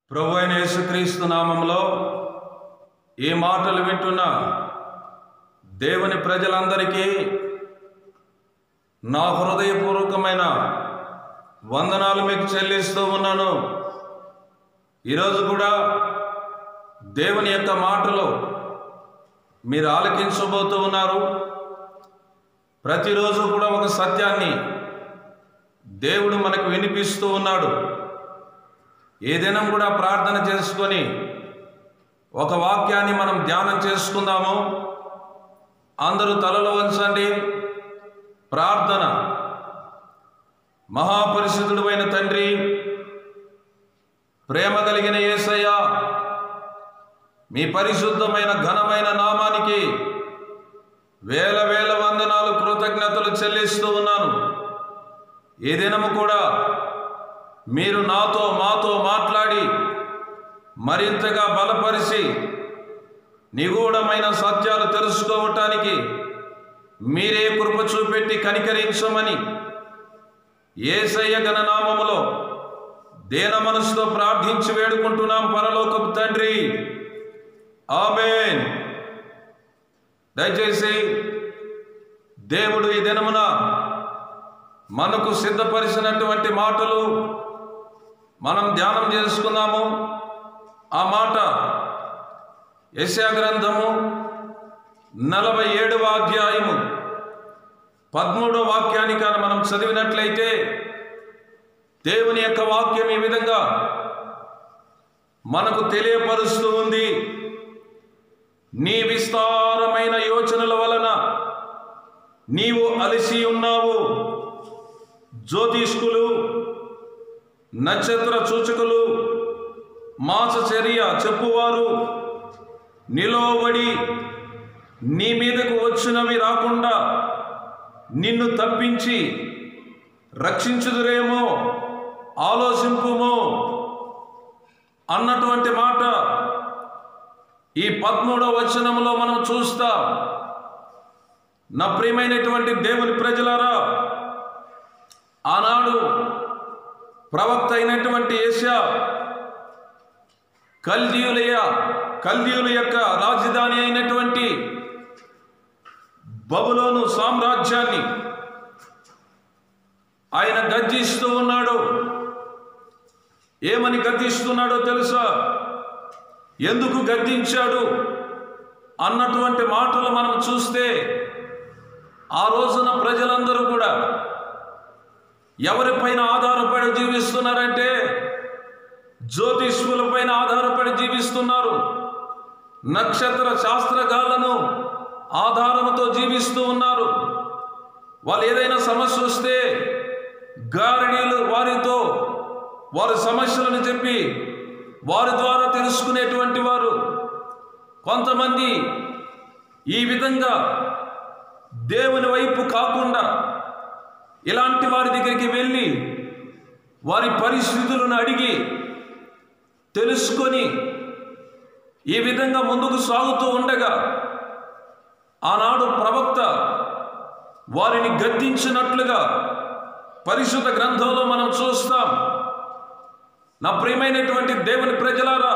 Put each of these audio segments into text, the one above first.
ప్రభు అయిన యేసుక్రీస్తు నామంలో ఈ మాటలు వింటున్న దేవుని ప్రజలందరికీ నా హృదయపూర్వకమైన వందనాలు మీకు చెల్లిస్తూ ఉన్నాను ఈరోజు కూడా దేవుని యొక్క మాటలు మీరు ఆలకించబోతూ ఉన్నారు ప్రతిరోజు కూడా ఒక సత్యాన్ని దేవుడు మనకు వినిపిస్తూ ఉన్నాడు ఏ దినం కూడా ప్రార్థన చేసుకొని ఒక వాక్యాన్ని మనం ధ్యానం చేసుకుందాము అందరూ తలలు వంచండి ప్రార్థన మహాపరిశుద్ధుడైన తండ్రి ప్రేమ కలిగిన యేసయ్య మీ పరిశుద్ధమైన ఘనమైన నామానికి వేల వేల వందనాలు కృతజ్ఞతలు చెల్లిస్తూ ఉన్నాను ఏ దినము కూడా మీరు నాతో మాతో మాట్లాడి మరింతగా బలపరిచి నిగూఢమైన సత్యాలు తెలుసుకోవటానికి మీరే కృప చూపెట్టి కనికరించమని ఏసయ్య గణనామములో దేన మనసుతో ప్రార్థించి వేడుకుంటున్నాం పరలోకపు తండ్రి ఆమెన్ దయచేసి దేవుడు ఈ దినమున మనకు సిద్ధపరిచినటువంటి మాటలు మనం ధ్యానం చేసుకుందాము ఆ మాట యశా గ్రంథము నలభై ఏడవ అధ్యాయము పదమూడవ వాక్యాన్ని కానీ మనం చదివినట్లయితే దేవుని యొక్క వాక్యం ఈ విధంగా మనకు తెలియపరుస్తూ ఉంది నీ విస్తారమైన యోచనల వలన నీవు అలసి ఉన్నావు జ్యోతిష్కులు నక్షత్ర సూచకులు మాసచర్య చెప్పువారు నిలవబడి నీ మీదకు వచ్చినవి రాకుండా నిన్ను తప్పించి రక్షించుదురేమో ఆలోచింపుమో అన్నటువంటి మాట ఈ పదమూడవ వచనంలో మనం చూస్తాం నా ప్రియమైనటువంటి దేవుని ప్రజలారా ఆనాడు ప్రవక్త అయినటువంటి ఏషియా కల్దీయులయ కల్దీయుల యొక్క రాజధాని అయినటువంటి బబులోను సామ్రాజ్యాన్ని ఆయన గర్జిస్తూ ఉన్నాడు ఏమని గర్జిస్తున్నాడో తెలుసా ఎందుకు గద్దించాడు అన్నటువంటి మాటలు మనం చూస్తే ఆ రోజున ప్రజలందరూ కూడా ఎవరిపైన ఆధారపడి జీవిస్తున్నారంటే జ్యోతిష్కులపైన ఆధారపడి జీవిస్తున్నారు నక్షత్ర శాస్త్రగాళ్లను ఆధారంతో జీవిస్తూ ఉన్నారు వాళ్ళు ఏదైనా సమస్య వస్తే గారడీలు వారితో వారి సమస్యలను చెప్పి వారి ద్వారా తెలుసుకునేటువంటి వారు కొంతమంది ఈ విధంగా దేవుని వైపు కాకుండా ఇలాంటి వారి దగ్గరికి వెళ్ళి వారి పరిస్థితులను అడిగి తెలుసుకొని ఈ విధంగా ముందుకు సాగుతూ ఉండగా ఆనాడు ప్రవక్త వారిని గద్దించినట్లుగా పరిశుద్ధ గ్రంథంలో మనం చూస్తాం నా ప్రియమైనటువంటి దేవుని ప్రజలారా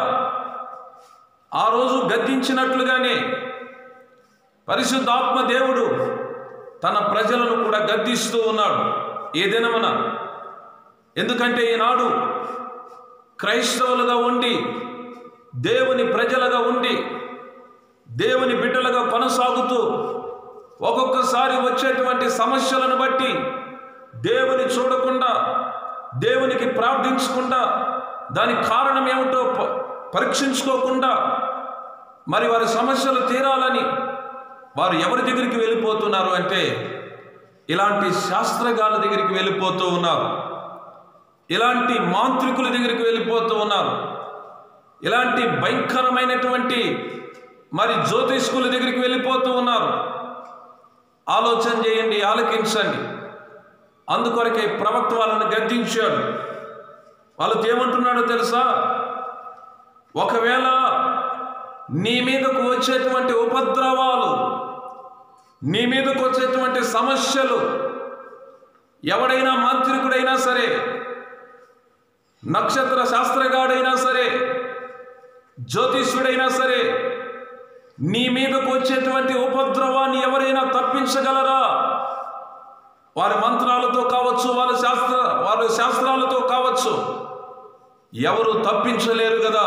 ఆ రోజు గద్దించినట్లుగానే పరిశుద్ధాత్మ దేవుడు తన ప్రజలను కూడా గద్దిస్తూ ఉన్నాడు ఏ దినమున ఎందుకంటే ఈనాడు క్రైస్తవులుగా ఉండి దేవుని ప్రజలుగా ఉండి దేవుని బిడ్డలుగా కొనసాగుతూ ఒక్కొక్కసారి వచ్చేటువంటి సమస్యలను బట్టి దేవుని చూడకుండా దేవునికి ప్రార్థించకుండా దానికి కారణం ఏమిటో ప- పరీక్షించుకోకుండా మరి వారి సమస్యలు తీరాలని వారు ఎవరి దగ్గరికి వెళ్ళిపోతున్నారు అంటే ఇలాంటి శాస్త్రగాల దగ్గరికి వెళ్ళిపోతూ ఉన్నారు ఇలాంటి మాంత్రికుల దగ్గరికి వెళ్ళిపోతూ ఉన్నారు ఇలాంటి భయంకరమైనటువంటి మరి జ్యోతిష్కుల దగ్గరికి వెళ్ళిపోతూ ఉన్నారు ఆలోచన చేయండి ఆలకించండి అందుకొరకే ప్రవక్త వాళ్ళని గద్దించాడు వాళ్ళతో ఏమంటున్నాడో తెలుసా ఒకవేళ నీ మీదకు వచ్చేటువంటి ఉపద్రవాలు నీ మీదకు వచ్చేటువంటి సమస్యలు ఎవడైనా మాంత్రికుడైనా సరే నక్షత్ర శాస్త్రగాడైనా సరే జ్యోతిష్యుడైనా సరే నీ మీదకు వచ్చేటువంటి ఉపద్రవాన్ని ఎవరైనా తప్పించగలరా వారి మంత్రాలతో కావచ్చు వాళ్ళ శాస్త్ర వారి శాస్త్రాలతో కావచ్చు ఎవరు తప్పించలేరు కదా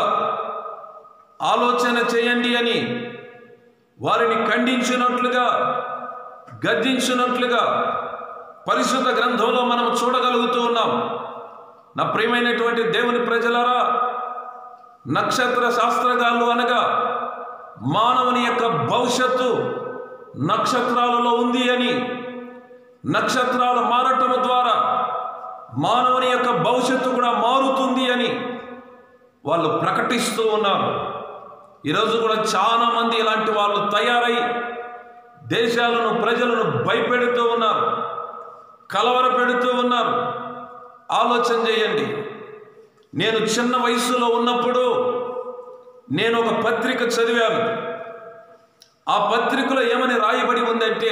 ఆలోచన చేయండి అని వారిని ఖండించినట్లుగా గద్దించినట్లుగా పరిశుద్ధ గ్రంథంలో మనం చూడగలుగుతూ ఉన్నాం నా ప్రియమైనటువంటి దేవుని ప్రజలారా నక్షత్ర శాస్త్రగాళ్ళు అనగా మానవుని యొక్క భవిష్యత్తు నక్షత్రాలలో ఉంది అని నక్షత్రాలు మారటం ద్వారా మానవుని యొక్క భవిష్యత్తు కూడా మారుతుంది అని వాళ్ళు ప్రకటిస్తూ ఉన్నారు ఈరోజు కూడా చాలా మంది ఇలాంటి వాళ్ళు తయారై దేశాలను ప్రజలను భయపెడుతూ ఉన్నారు కలవర పెడుతూ ఉన్నారు ఆలోచన చేయండి నేను చిన్న వయసులో ఉన్నప్పుడు నేను ఒక పత్రిక చదివాను ఆ పత్రికలో ఏమని రాయబడి ఉందంటే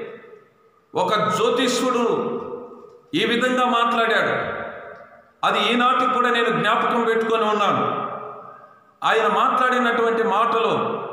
ఒక జ్యోతిష్యుడు ఈ విధంగా మాట్లాడాడు అది ఈనాటికి కూడా నేను జ్ఞాపకం పెట్టుకొని ఉన్నాను ఆయన మాట్లాడినటువంటి మాటలు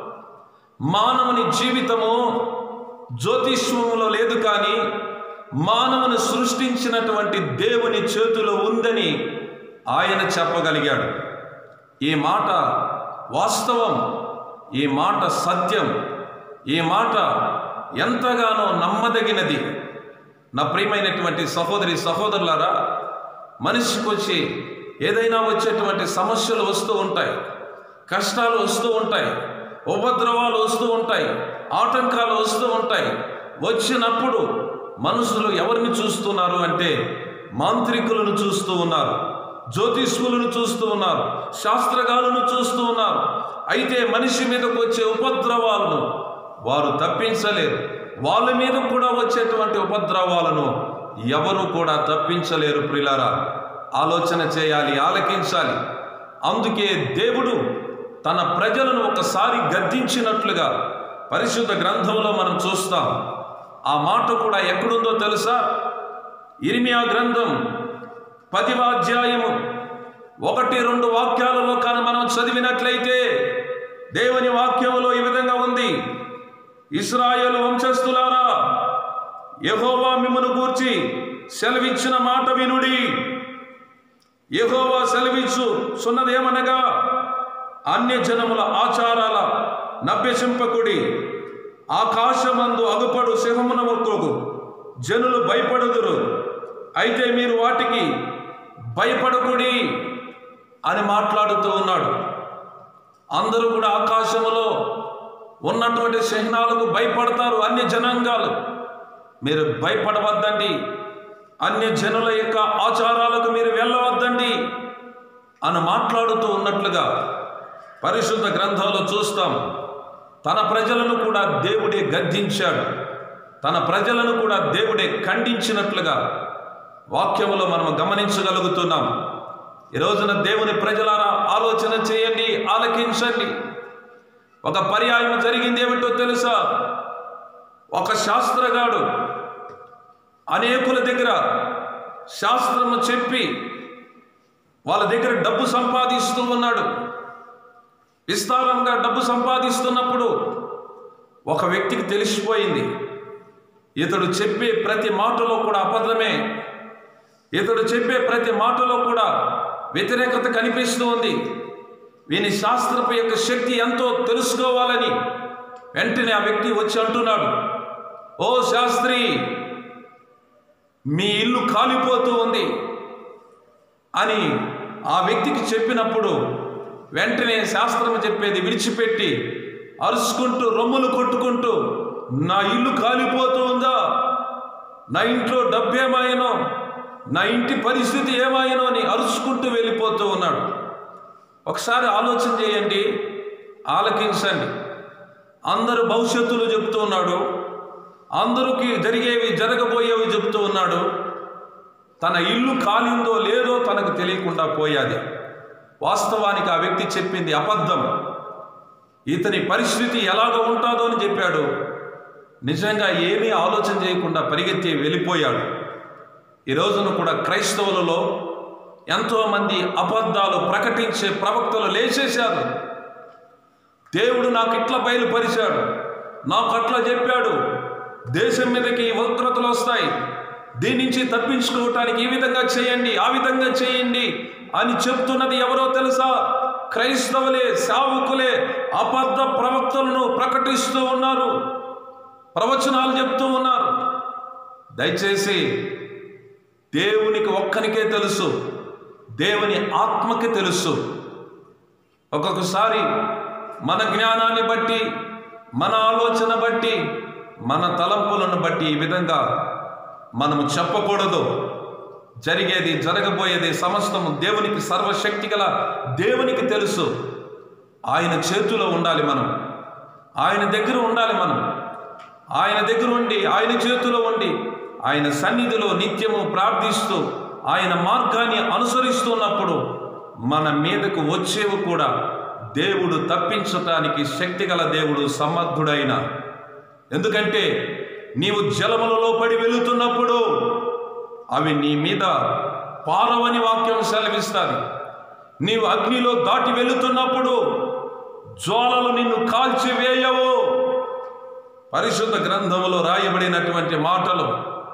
మానవుని జీవితము జ్యోతిష్యములో లేదు కానీ మానవుని సృష్టించినటువంటి దేవుని చేతిలో ఉందని ఆయన చెప్పగలిగాడు ఈ మాట వాస్తవం ఈ మాట సత్యం ఈ మాట ఎంతగానో నమ్మదగినది నా ప్రియమైనటువంటి సహోదరి సహోదరులారా మనిషికి వచ్చి ఏదైనా వచ్చేటువంటి సమస్యలు వస్తూ ఉంటాయి కష్టాలు వస్తూ ఉంటాయి ఉపద్రవాలు వస్తూ ఉంటాయి ఆటంకాలు వస్తూ ఉంటాయి వచ్చినప్పుడు మనుషులు ఎవరిని చూస్తున్నారు అంటే మాంత్రికులను చూస్తూ ఉన్నారు జ్యోతిష్కులను చూస్తూ ఉన్నారు శాస్త్రగాలను చూస్తూ ఉన్నారు అయితే మనిషి మీదకు వచ్చే ఉపద్రవాలను వారు తప్పించలేరు వాళ్ళ మీద కూడా వచ్చేటువంటి ఉపద్రవాలను ఎవరు కూడా తప్పించలేరు ప్రిలారా ఆలోచన చేయాలి ఆలకించాలి అందుకే దేవుడు తన ప్రజలను ఒకసారి గద్దించినట్లుగా పరిశుద్ధ గ్రంథంలో మనం చూస్తాం ఆ మాట కూడా ఎక్కడుందో తెలుసా ఇరిమియా గ్రంథం పదివ అధ్యాయము ఒకటి రెండు వాక్యాలలో కానీ మనం చదివినట్లయితే దేవుని వాక్యములో ఈ విధంగా ఉంది ఇస్రాయేల్ వంశస్థులారా యెహోవా మిమ్మను గూర్చి సెలవిచ్చిన మాట వినుడి యెహోవా సెలవిచ్చు సున్నదేమనగా అన్య జనముల ఆచారాల నభ్యసింపకుడి ఆకాశమందు అగుపడు సింహమునముకు జనులు భయపడుదురు అయితే మీరు వాటికి భయపడకుడి అని మాట్లాడుతూ ఉన్నాడు అందరూ కూడా ఆకాశములో ఉన్నటువంటి చిహ్నాలకు భయపడతారు అన్య జనాంగాలు మీరు భయపడవద్దండి అన్య జనుల యొక్క ఆచారాలకు మీరు వెళ్ళవద్దండి అని మాట్లాడుతూ ఉన్నట్లుగా పరిశుద్ధ గ్రంథంలో చూస్తాం తన ప్రజలను కూడా దేవుడే గద్దించాడు తన ప్రజలను కూడా దేవుడే ఖండించినట్లుగా వాక్యములో మనం గమనించగలుగుతున్నాం ఈ రోజున దేవుని ప్రజలారా ఆలోచన చేయండి ఆలకించండి ఒక పర్యాయం జరిగింది ఏమిటో తెలుసా ఒక శాస్త్రగాడు అనేకుల దగ్గర శాస్త్రము చెప్పి వాళ్ళ దగ్గర డబ్బు సంపాదిస్తూ ఉన్నాడు విస్తారంగా డబ్బు సంపాదిస్తున్నప్పుడు ఒక వ్యక్తికి తెలిసిపోయింది ఇతడు చెప్పే ప్రతి మాటలో కూడా అబద్ధమే ఇతడు చెప్పే ప్రతి మాటలో కూడా వ్యతిరేకత కనిపిస్తూ ఉంది వీని శాస్త్రపు యొక్క శక్తి ఎంతో తెలుసుకోవాలని వెంటనే ఆ వ్యక్తి వచ్చి అంటున్నాడు ఓ శాస్త్రి మీ ఇల్లు కాలిపోతూ ఉంది అని ఆ వ్యక్తికి చెప్పినప్పుడు వెంటనే శాస్త్రం చెప్పేది విడిచిపెట్టి అరుచుకుంటూ రొమ్ములు కొట్టుకుంటూ నా ఇల్లు కాలిపోతూ ఉందా నా ఇంట్లో డబ్బు ఏమాయనో నా ఇంటి పరిస్థితి ఏమాయనో అని అరుచుకుంటూ వెళ్ళిపోతూ ఉన్నాడు ఒకసారి ఆలోచన చేయండి ఆలకించండి అందరు భవిష్యత్తులు చెప్తూ ఉన్నాడు అందరికి జరిగేవి జరగబోయేవి చెప్తూ ఉన్నాడు తన ఇల్లు కాలిందో లేదో తనకు తెలియకుండా పోయాది వాస్తవానికి ఆ వ్యక్తి చెప్పింది అబద్ధం ఇతని పరిస్థితి ఎలాగ ఉంటుందో అని చెప్పాడు నిజంగా ఏమీ ఆలోచన చేయకుండా పరిగెత్తి వెళ్ళిపోయాడు ఈ రోజున కూడా క్రైస్తవులలో ఎంతోమంది అబద్ధాలు ప్రకటించే ప్రవక్తలు లేచేశారు దేవుడు నాకు ఇట్లా బయలుపరిచాడు నాకు అట్లా చెప్పాడు దేశం మీదకి ఈ ఉగ్రతలు వస్తాయి దీని నుంచి తప్పించుకోవటానికి ఈ విధంగా చేయండి ఆ విధంగా చేయండి అని చెప్తున్నది ఎవరో తెలుసా క్రైస్తవులే సేవకులే అబద్ధ ప్రవక్తలను ప్రకటిస్తూ ఉన్నారు ప్రవచనాలు చెప్తూ ఉన్నారు దయచేసి దేవునికి ఒక్కనికే తెలుసు దేవుని ఆత్మకి తెలుసు ఒక్కొక్కసారి మన జ్ఞానాన్ని బట్టి మన ఆలోచన బట్టి మన తలంపులను బట్టి ఈ విధంగా మనము చెప్పకూడదు జరిగేది జరగబోయేది సమస్తము దేవునికి సర్వశక్తి గల దేవునికి తెలుసు ఆయన చేతిలో ఉండాలి మనం ఆయన దగ్గర ఉండాలి మనం ఆయన దగ్గర ఉండి ఆయన చేతిలో ఉండి ఆయన సన్నిధిలో నిత్యము ప్రార్థిస్తూ ఆయన మార్గాన్ని అనుసరిస్తున్నప్పుడు మన మీదకు వచ్చేవి కూడా దేవుడు తప్పించటానికి శక్తిగల దేవుడు సమర్థుడైన ఎందుకంటే నీవు జలములలో పడి వెళుతున్నప్పుడు అవి నీ మీద పారవని వాక్యం సెలవిస్తుంది నీవు అగ్నిలో దాటి వెళుతున్నప్పుడు జ్వాలలు నిన్ను కాల్చివేయవు పరిశుద్ధ గ్రంథములో రాయబడినటువంటి మాటలు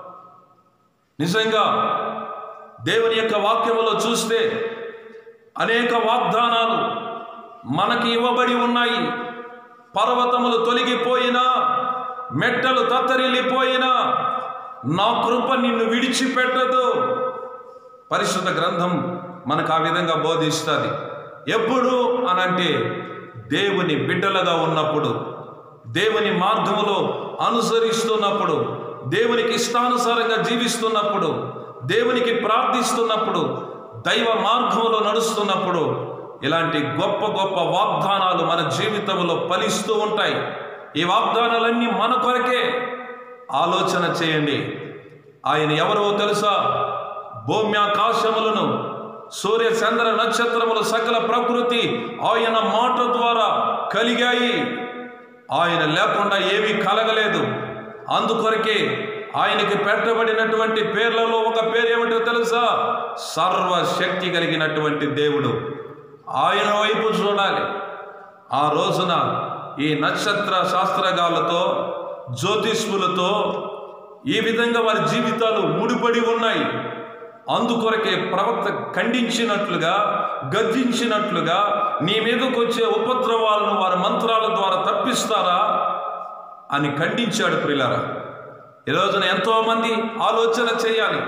నిజంగా దేవుని యొక్క వాక్యములో చూస్తే అనేక వాగ్దానాలు మనకి ఇవ్వబడి ఉన్నాయి పర్వతములు తొలగిపోయినా మెట్టలు తత్తరిల్లిపోయినా నా కృప నిన్ను విడిచిపెట్టదు పరిశుద్ధ గ్రంథం మనకు ఆ విధంగా బోధిస్తుంది ఎప్పుడు అనంటే దేవుని బిడ్డలుగా ఉన్నప్పుడు దేవుని మార్గములో అనుసరిస్తున్నప్పుడు దేవునికి ఇష్టానుసారంగా జీవిస్తున్నప్పుడు దేవునికి ప్రార్థిస్తున్నప్పుడు దైవ మార్గంలో నడుస్తున్నప్పుడు ఇలాంటి గొప్ప గొప్ప వాగ్దానాలు మన జీవితంలో ఫలిస్తూ ఉంటాయి ఈ వాగ్దానాలన్నీ మన కొరకే ఆలోచన చేయండి ఆయన ఎవరో తెలుసా భూమ్యాకాశములను సూర్య చంద్ర నక్షత్రములు సకల ప్రకృతి ఆయన మాట ద్వారా కలిగాయి ఆయన లేకుండా ఏమీ కలగలేదు అందుకొరకే ఆయనకి పెట్టబడినటువంటి పేర్లలో ఒక పేరు ఏమిటో తెలుసా సర్వశక్తి కలిగినటువంటి దేవుడు ఆయన వైపు చూడాలి ఆ రోజున ఈ నక్షత్ర శాస్త్రగాలతో జ్యోతిష్ములతో ఈ విధంగా వారి జీవితాలు ముడిపడి ఉన్నాయి అందుకొరకే ప్రవక్త ఖండించినట్లుగా గద్దించినట్లుగా నీ మీదకు వచ్చే ఉపద్రవాలను వారి మంత్రాల ద్వారా తప్పిస్తారా అని ఖండించాడు ప్రిలారా ఈ రోజున ఎంతోమంది ఆలోచన చేయాలి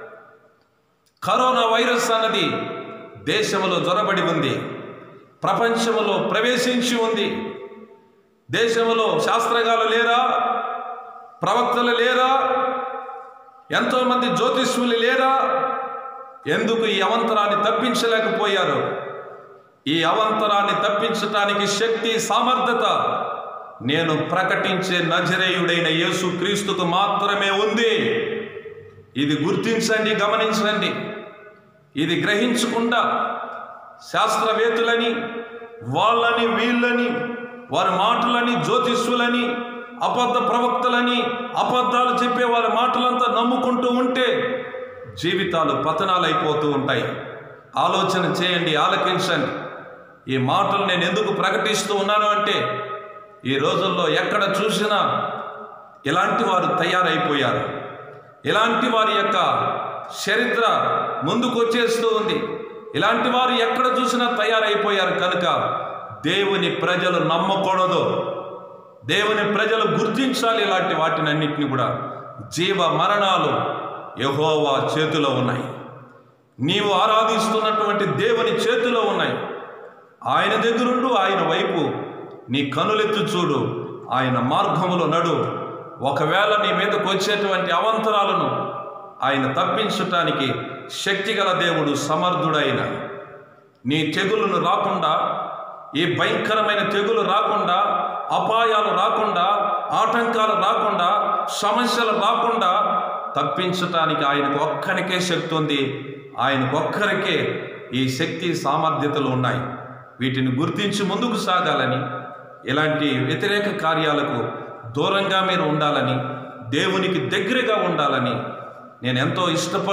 కరోనా వైరస్ అన్నది దేశంలో జ్వరబడి ఉంది ప్రపంచంలో ప్రవేశించి ఉంది దేశంలో శాస్త్రగాలు లేరా ప్రవక్తలు లేరా ఎంతోమంది జ్యోతిష్ములు లేరా ఎందుకు ఈ అవంతరాన్ని తప్పించలేకపోయారు ఈ అవంతరాన్ని తప్పించటానికి శక్తి సామర్థ్యత నేను ప్రకటించే నజరేయుడైన యేసు క్రీస్తుకు మాత్రమే ఉంది ఇది గుర్తించండి గమనించండి ఇది గ్రహించకుండా శాస్త్రవేత్తలని వాళ్ళని వీళ్ళని వారి మాటలని జ్యోతిష్యులని అబద్ధ ప్రవక్తలని అబద్ధాలు చెప్పే వారి మాటలంతా నమ్ముకుంటూ ఉంటే జీవితాలు పతనాలైపోతూ ఉంటాయి ఆలోచన చేయండి ఆలకించండి ఈ మాటలు నేను ఎందుకు ప్రకటిస్తూ ఉన్నాను అంటే ఈ రోజుల్లో ఎక్కడ చూసినా ఇలాంటి వారు తయారైపోయారు ఇలాంటి వారి యొక్క చరిత్ర ముందుకు వచ్చేస్తూ ఉంది ఇలాంటి వారు ఎక్కడ చూసినా తయారైపోయారు కనుక దేవుని ప్రజలు నమ్మకూడదు దేవుని ప్రజలు గుర్తించాలి ఇలాంటి వాటిని అన్నింటినీ కూడా జీవ మరణాలు యహోవా చేతిలో ఉన్నాయి నీవు ఆరాధిస్తున్నటువంటి దేవుని చేతిలో ఉన్నాయి ఆయన దగ్గరుండు ఆయన వైపు నీ కనులెత్తు చూడు ఆయన మార్గములో నడు ఒకవేళ నీ మీదకు వచ్చేటువంటి అవంతరాలను ఆయన తప్పించటానికి శక్తిగల దేవుడు సమర్థుడైన నీ తెగులను రాకుండా ఈ భయంకరమైన తెగులు రాకుండా అపాయాలు రాకుండా ఆటంకాలు రాకుండా సమస్యలు రాకుండా తప్పించటానికి ఆయనకు ఒక్కరికే శక్తి ఉంది ఆయనకు ఒక్కరికే ఈ శక్తి సామర్థ్యతలు ఉన్నాయి వీటిని గుర్తించి ముందుకు సాగాలని ఇలాంటి వ్యతిరేక కార్యాలకు దూరంగా మీరు ఉండాలని దేవునికి దగ్గరగా ఉండాలని నేను ఎంతో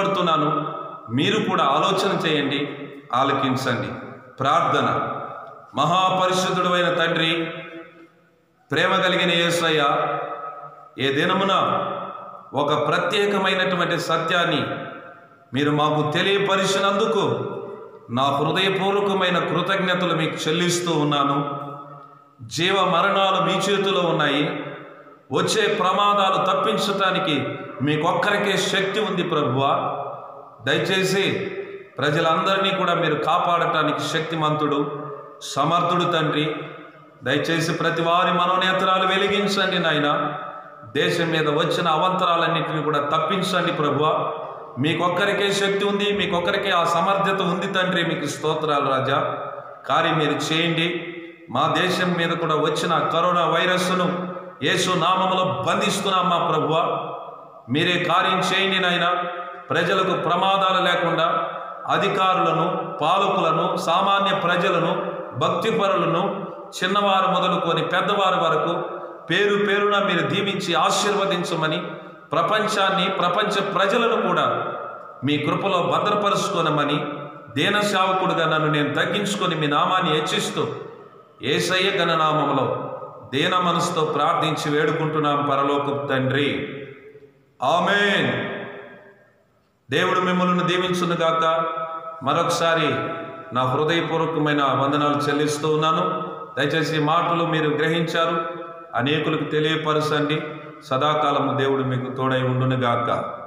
ఇష్టపడుతున్నాను మీరు కూడా ఆలోచన చేయండి ఆలకించండి ప్రార్థన మహాపరిశుద్ధుడు అయిన తండ్రి ప్రేమ కలిగిన యేసయ్య ఏ దినమున ఒక ప్రత్యేకమైనటువంటి సత్యాన్ని మీరు మాకు తెలియపరిచినందుకు నా హృదయపూర్వకమైన కృతజ్ఞతలు మీకు చెల్లిస్తూ ఉన్నాను జీవ మరణాలు మీ చేతిలో ఉన్నాయి వచ్చే ప్రమాదాలు తప్పించటానికి మీకొక్కరికే శక్తి ఉంది ప్రభువా దయచేసి ప్రజలందరినీ కూడా మీరు కాపాడటానికి శక్తిమంతుడు సమర్థుడు తండ్రి దయచేసి ప్రతి వారి మనోనేత్రాలు వెలిగించండి నాయన దేశం మీద వచ్చిన అవంతరాలన్నింటినీ కూడా తప్పించండి ప్రభువా మీకొక్కరికే శక్తి ఉంది మీకొక్కరికే ఆ సమర్థత ఉంది తండ్రి మీకు స్తోత్రాలు రాజా కార్యం మీరు చేయండి మా దేశం మీద కూడా వచ్చిన కరోనా వైరస్ను యేసు నామములో బంధిస్తున్నాం మా ప్రభువ మీరే కార్యం చేయండి నాయన ప్రజలకు ప్రమాదాలు లేకుండా అధికారులను పాలకులను సామాన్య ప్రజలను భక్తిపరులను చిన్నవారు మొదలుకొని పెద్దవారి వరకు పేరు పేరున మీరు దీవించి ఆశీర్వదించమని ప్రపంచాన్ని ప్రపంచ ప్రజలను కూడా మీ కృపలో భద్రపరుచుకోనమని దేన సేవకుడుగా నన్ను నేను తగ్గించుకొని మీ నామాన్ని హెచ్చిస్తూ ఏసయ్య గణనామంలో దేన మనసుతో ప్రార్థించి వేడుకుంటున్నాం పరలోక తండ్రి ఆమెన్ దేవుడు మిమ్మల్ని దీవించునుగాక మరొకసారి నా హృదయపూర్వకమైన వందనాలు చెల్లిస్తూ ఉన్నాను దయచేసి ఈ మాటలు మీరు గ్రహించారు అనేకులకు తెలియపరచండి సదాకాలము దేవుడు మీకు తోడై ఉండునుగాక